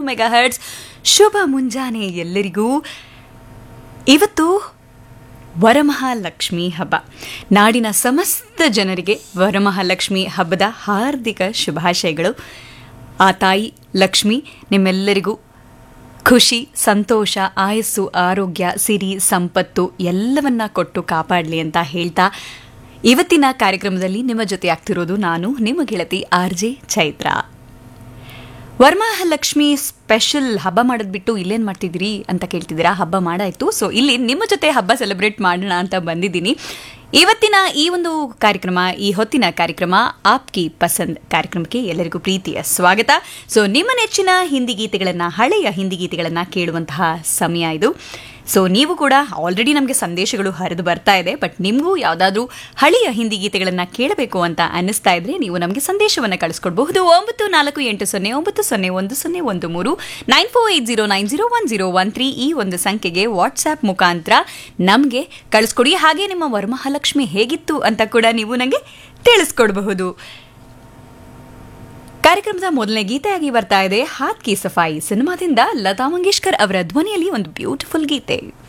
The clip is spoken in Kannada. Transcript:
ಮೆಗಾ ಹರ್ಟ್ಸ್ ಶುಭ ಮುಂಜಾನೆ ಎಲ್ಲರಿಗೂ ಇವತ್ತು ವರಮಹಾಲಕ್ಷ್ಮಿ ಹಬ್ಬ ನಾಡಿನ ಸಮಸ್ತ ಜನರಿಗೆ ವರಮಹಾಲಕ್ಷ್ಮಿ ಹಬ್ಬದ ಹಾರ್ದಿಕ ಶುಭಾಶಯಗಳು ಆ ತಾಯಿ ಲಕ್ಷ್ಮಿ ನಿಮ್ಮೆಲ್ಲರಿಗೂ ಖುಷಿ ಸಂತೋಷ ಆಯಸ್ಸು ಆರೋಗ್ಯ ಸಿರಿ ಸಂಪತ್ತು ಎಲ್ಲವನ್ನ ಕೊಟ್ಟು ಕಾಪಾಡಲಿ ಅಂತ ಹೇಳ್ತಾ ಇವತ್ತಿನ ಕಾರ್ಯಕ್ರಮದಲ್ಲಿ ನಿಮ್ಮ ಜೊತೆ ಆಗ್ತಿರೋದು ನಾನು ನಿಮ್ಮ ಗೆಳತಿ R J Chaitra Varamahalakshmi special ಹಬ್ಬ ಮಾಡೋದ್ ಬಿಟ್ಟು ಇಲ್ಲೇನ್ ಮಾಡ್ತಿದ್ದೀರಿ ಅಂತ ಕೇಳ್ತಿದ್ದೀರಾ ಹಬ್ಬ ಮಾಡಾಯ್ತು ಸೊ ಇಲ್ಲಿ ನಿಮ್ಮ ಜೊತೆ ಹಬ್ಬ ಸೆಲೆಬ್ರೇಟ್ ಮಾಡೋಣ ಅಂತ ಬಂದಿದ್ದೀನಿ ಇವತ್ತಿನ ಈ ಒಂದು ಕಾರ್ಯಕ್ರಮ ಈ ಹೊತ್ತಿನ ಕಾರ್ಯಕ್ರಮ ಆಪ್ಕಿ ಪಸಂದ್ ಕಾರ್ಯಕ್ರಮಕ್ಕೆ ಎಲ್ಲರಿಗೂ ಪ್ರೀತಿಯ ಸ್ವಾಗತ ಸೊ ನಿಮ್ಮ ನೆಚ್ಚಿನ ಹಿಂದಿ ಗೀತೆಗಳನ್ನ ಹಳೆಯ ಹಿಂದಿ ಗೀತೆಗಳನ್ನ ಕೇಳುವಂತಹ ಸಮಯ ಇದು ಸೊ ನೀವು ಕೂಡ ಆಲ್ರೆಡಿ ನಮಗೆ ಸಂದೇಶಗಳು ಹರಿದು ಬರ್ತಾ ಇದೆ ಬಟ್ ನಿಮಗೂ ಯಾವುದಾದ್ರೂ ಹಳೆಯ ಹಿಂದಿ ಗೀತೆಗಳನ್ನ ಕೇಳಬೇಕು ಅಂತ ಅನ್ನಿಸ್ತಾ ಇದ್ರೆ ನೀವು ನಮಗೆ ಸಂದೇಶವನ್ನು ಕಳಿಸ್ಕೊಡ್ಬಹುದು ಒಂಬತ್ತು ನಾಲ್ಕು ಎಂಟು ಸೊನ್ನೆ ಒಂಬತ್ತು ಸೊನ್ನೆ ಒಂದು ಸೊನ್ನೆ ಒಂದು ಮೂರು nine four eight zero nine zero one zero one three ಈ ಒಂದು ಸಂಖ್ಯೆಗೆ ವಾಟ್ಸ್ಆ್ಯಪ್ ಮುಖಾಂತರ ನಮಗೆ ಕಳಿಸ್ಕೊಡಿ ಹಾಗೆ ನಿಮ್ಮ ವರಮಹಾಲಕ್ಷ್ಮಿ ಹೇಗಿತ್ತು ಅಂತ ಕೂಡ ನೀವು ನನಗೆ ತಿಳಿಸ್ಕೊಡ್ಬಹುದು ಕಾರ್ಯಕ್ರಮದ ಮೊದಲನೇ ಗೀತೆಯಾಗಿ ಬರ್ತಾ ಇದೆ ಹಾತ್ ಕಿ ಸಫಾಯಿ ಸಿನಿಮಾದಿಂದ ಲತಾ ಮಂಗೇಶ್ಕರ್ ಅವರ ಧ್ವನಿಯಲ್ಲಿ ಒಂದು ಬ್ಯೂಟಿಫುಲ್ ಗೀತೆ